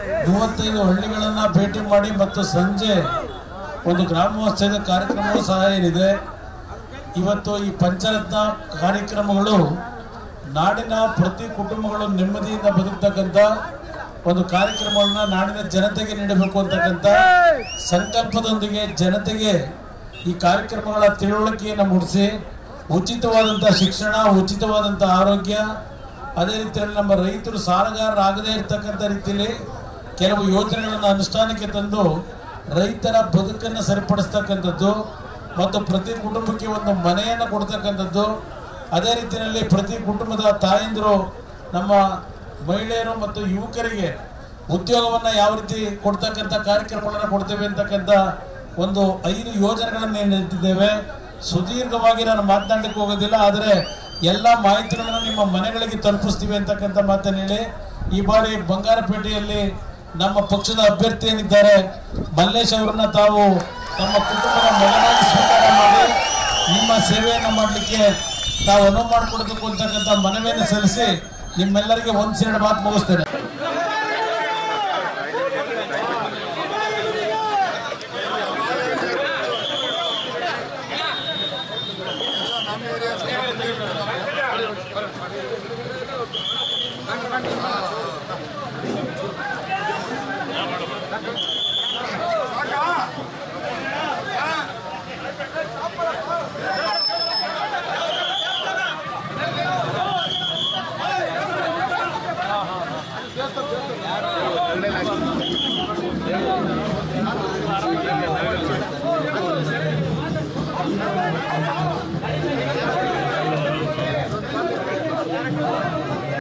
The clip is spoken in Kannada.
ಮೂವತ್ತೈದು ಹಳ್ಳಿಗಳನ್ನ ಭೇಟಿ ಮಾಡಿ ಮತ್ತು ಸಂಜೆ ಒಂದು ಗ್ರಾಮೋತ್ಸವದ ಕಾರ್ಯಕ್ರಮವೂ ಸಹ ಏನಿದೆ ಇವತ್ತು ಈ ಪಂಚರತ್ನ ಕಾರ್ಯಕ್ರಮಗಳು ನಾಡಿನ ಪ್ರತಿ ಕುಟುಂಬಗಳು ನೆಮ್ಮದಿಯಿಂದ ಬದುಕ್ತಕ್ಕಂಥ ಒಂದು ಕಾರ್ಯಕ್ರಮಗಳನ್ನ ನಾಡಿನ ಜನತೆಗೆ ನೀಡಬೇಕು ಅಂತಕ್ಕಂಥ ಸಂಕಲ್ಪದೊಂದಿಗೆ ಜನತೆಗೆ ಈ ಕಾರ್ಯಕ್ರಮಗಳ ತಿಳುವಳಿಕೆಯನ್ನು ಮೂಡಿಸಿ ಉಚಿತವಾದಂಥ ಶಿಕ್ಷಣ ಉಚಿತವಾದಂಥ ಆರೋಗ್ಯ ಅದೇ ರೀತಿಯಲ್ಲಿ ನಮ್ಮ ರೈತರು ಸಾಲಗಾರರಾಗದೇ ಇರತಕ್ಕಂಥ ರೀತಿಯಲ್ಲಿ ಕೆಲವು ಯೋಜನೆಗಳನ್ನು ಅನುಷ್ಠಾನಕ್ಕೆ ತಂದು ರೈತರ ಬದುಕನ್ನು ಸರಿಪಡಿಸ್ತಕ್ಕಂಥದ್ದು ಮತ್ತು ಪ್ರತಿ ಕುಟುಂಬಕ್ಕೆ ಒಂದು ಮನೆಯನ್ನು ಕೊಡ್ತಕ್ಕಂಥದ್ದು ಅದೇ ರೀತಿಯಲ್ಲಿ ಪ್ರತಿ ಕುಟುಂಬದ ತಾಯಂದಿರು ನಮ್ಮ ಮಹಿಳೆಯರು ಮತ್ತು ಯುವಕರಿಗೆ ಉದ್ಯೋಗವನ್ನು ಯಾವ ರೀತಿ ಕೊಡ್ತಕ್ಕಂಥ ಕಾರ್ಯಕ್ರಮಗಳನ್ನು ಕೊಡ್ತೇವೆ ಅಂತಕ್ಕಂಥ ಒಂದು ಐದು ಯೋಜನೆಗಳನ್ನು ಏನು ನೀಡ್ತಿದ್ದೇವೆ ಸುದೀರ್ಘವಾಗಿ ನಾನು ಮಾತನಾಡಲಿಕ್ಕೆ ಹೋಗೋದಿಲ್ಲ ಆದರೆ ಎಲ್ಲ ಮಾಹಿತಿಗಳನ್ನು ನಿಮ್ಮ ಮನೆಗಳಿಗೆ ತಲುಪಿಸ್ತೀವಿ ಅಂತಕ್ಕಂಥ ಮಾತನ್ನು ಹೇಳಿ ಈ ಬಾರಿ ಬಂಗಾರಪೇಟೆಯಲ್ಲಿ ನಮ್ಮ ಪಕ್ಷದ ಅಭ್ಯರ್ಥಿ ಏನಿದ್ದಾರೆ ಮಲ್ಲೇಶ್ ಅವರನ್ನ ತಾವು ತಮ್ಮ ಕುಟುಂಬದ ಮಗನಾಗಿ ಸ್ವೀಕಾರ ಮಾಡಿ ನಿಮ್ಮ ಸೇವೆಯನ್ನು ಮಾಡಲಿಕ್ಕೆ ತಾವು ಅನುವು ಮಾಡಿಕೊಡಬೇಕು ಅಂತಕ್ಕಂಥ ಮನವಿಯನ್ನು ಸಲ್ಲಿಸಿ ನಿಮ್ಮೆಲ್ಲರಿಗೆ ಒಂದ್ಸೆರಡು ಮಾತು ಮುಗಿಸ್ತೇನೆ ಒಳ್ಳೆ